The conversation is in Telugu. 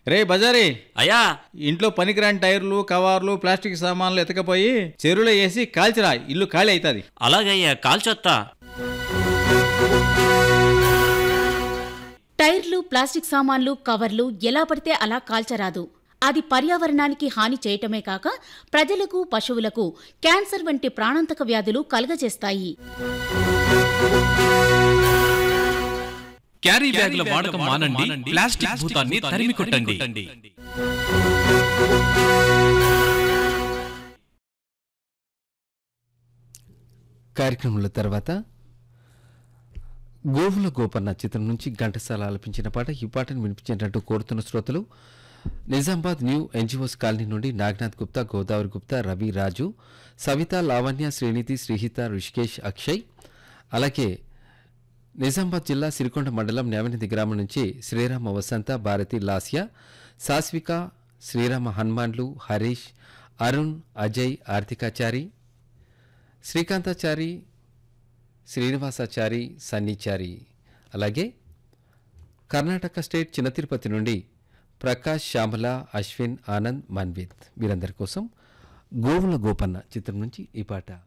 రే బజారీ అయ్యా ఇంట్లో పనికిరాని టైర్లు కవర్లు ప్లాస్టిక్ సామాన్లు ఎతకపోయి చెరువులో వేసి కాల్చిరా ఇల్లు ఖాళీ అవుతుంది అలాగయ్యా కాల్చొత్తా టైర్లు ప్లాస్టిక్ సామాన్లు కవర్లు ఎలా పడితే అలా కాల్చరాదు అది పర్యావరణానికి హాని చేయటమే కాక ప్రజలకు పశువులకు క్యాన్సర్ వంటి ప్రాణాంతక వ్యాధులు కలుగజేస్తాయి క్యారీ బ్యాగుల వాడకం మానండి ప్లాస్టిక్ భూతాన్ని తరిమి కొట్టండి కార్యక్రమంలో తర్వాత గోవుల గోపన్న చిత్రం నుంచి ఘంటసాల ఆలపించిన పాట ఈ పాటను వినిపించినట్టు కోరుతున్న శ్రోతలు నిజామాబాద్ న్యూ ఎన్జిఓస్ కాలనీ నుండి నాగనాథ్ గుప్తా గోదావరి గుప్తా రవి రాజు సవిత లావణ్య శ్రీనిధి శ్రీహిత ఋషికేష్ అక్షయ్ అలాగే నిజామాబాద్ జిల్లా సిరికొండ మండలం న్యావనిధి గ్రామం నుంచి శ్రీరామ వసంత భారతి లాస్య సాస్విక శ్రీరామ హనుమాన్లు హరీష్ అరుణ్ అజయ్ ఆర్తికాచారి శ్రీకాంతాచారి శ్రీనివాసాచారి సన్నిచారి అలాగే కర్ణాటక స్టేట్ చిన్న తిరుపతి నుండి ప్రకాష్ శ్యామల అశ్విన్ ఆనంద్ మన్విత్ వీరందరి కోసం గోవుల గోపన్న చిత్రం నుంచి ఈ పాట